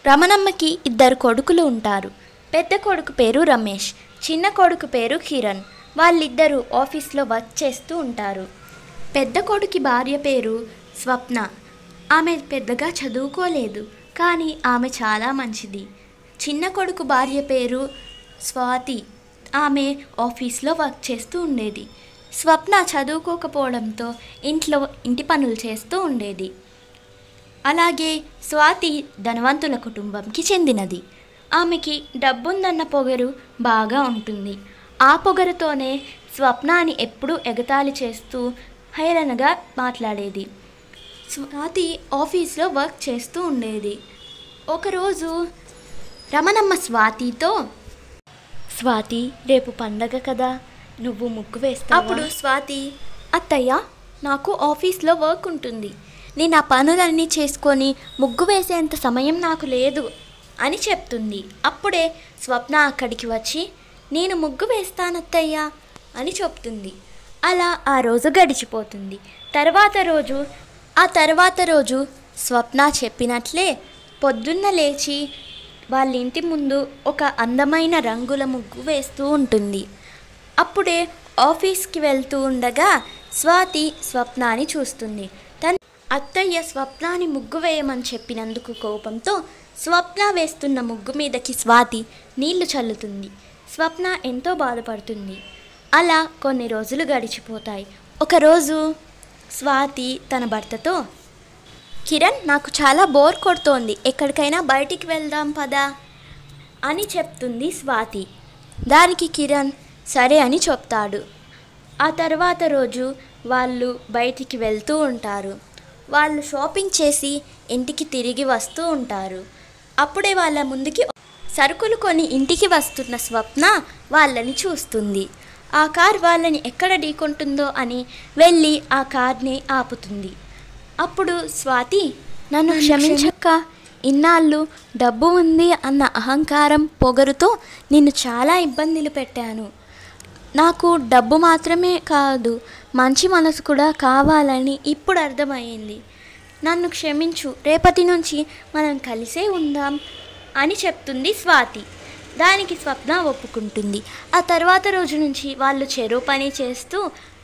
రమణమ్మకి ఇద్దరు కొడుకులు ఉంటారు పెద్ద కొడుకు పేరు రమేష్ చిన్న కొడుకు పేరు కిరణ్ వాళ్ళిద్దరూ ఆఫీస్లో వర్క్ చేస్తూ ఉంటారు పెద్ద కొడుకి భార్య పేరు స్వప్న ఆమె పెద్దగా చదువుకోలేదు కానీ ఆమె చాలా మంచిది చిన్న కొడుకు భార్య పేరు స్వాతి ఆమె ఆఫీస్లో వర్క్ చేస్తూ ఉండేది స్వప్న చదువుకోకపోవడంతో ఇంట్లో ఇంటి పనులు చేస్తూ ఉండేది అలాగే స్వాతి ధనవంతుల కుటుంబంకి చెందినది ఆమెకి డబ్బుందన్న పొగరు బాగా ఉంటుంది ఆ పొగరుతోనే స్వప్నాని ఎప్పుడూ ఎగతాళి చేస్తూ హేళనగా మాట్లాడేది స్వాతి ఆఫీస్లో వర్క్ చేస్తూ ఉండేది ఒకరోజు రమణమ్మ స్వాతితో స్వాతి రేపు పండగ కదా నువ్వు ముగ్గు వేస్తావా అప్పుడు స్వాతి అత్తయ్య నాకు ఆఫీస్లో వర్క్ ఉంటుంది నేను ఆ పనులన్నీ చేసుకొని ముగ్గు వేసేంత సమయం నాకు లేదు అని చెప్తుంది అప్పుడే స్వప్న అక్కడికి వచ్చి నేను ముగ్గు వేస్తానత్తయ్య అని చెప్తుంది అలా ఆ రోజు గడిచిపోతుంది తర్వాత రోజు ఆ తర్వాత రోజు స్వప్న చెప్పినట్లే పొద్దున్న లేచి వాళ్ళ ఇంటి ముందు ఒక అందమైన రంగుల ముగ్గు వేస్తూ ఉంటుంది అప్పుడే ఆఫీస్కి వెళ్తూ ఉండగా స్వాతి స్వప్నాని చూస్తుంది తన అత్తయ్య స్వప్నాని ముగ్గు వేయమని చెప్పినందుకు కోపంతో స్వప్న వేస్తున్న ముగ్గు మీదకి స్వాతి నీళ్లు చల్లుతుంది స్వప్న ఎంతో బాధపడుతుంది అలా కొన్ని రోజులు గడిచిపోతాయి ఒకరోజు స్వాతి తన భర్తతో కిరణ్ నాకు చాలా బోర్ కొడుతోంది ఎక్కడికైనా బయటికి వెళ్దాం పదా అని చెప్తుంది స్వాతి దానికి కిరణ్ సరే అని చెప్తాడు ఆ తర్వాత రోజు వాళ్ళు బయటికి వెళ్తూ ఉంటారు వాళ్ళు షాపింగ్ చేసి ఇంటికి తిరిగి వస్తూ ఉంటారు అప్పుడే వాళ్ళ ముందుకి సరుకులు కొని ఇంటికి వస్తున్న స్వప్న వాళ్ళని చూస్తుంది ఆ కార్ వాళ్ళని ఎక్కడ ఢీకొంటుందో అని వెళ్ళి ఆ కార్ని ఆపుతుంది అప్పుడు స్వాతి నన్ను క్షమించక్క ఇన్నాళ్ళు డబ్బు ఉంది అన్న అహంకారం పొగరుతో నిన్ను చాలా ఇబ్బందులు పెట్టాను నాకు డబ్బు మాత్రమే కాదు మంచి మనసు కూడా కావాలని ఇప్పుడు అర్థమైంది నన్ను క్షమించు రేపటి నుంచి మనం కలిసే ఉందాం అని చెప్తుంది స్వాతి దానికి స్వప్న ఒప్పుకుంటుంది ఆ తర్వాత రోజు నుంచి వాళ్ళు చెరువు పని చేస్తూ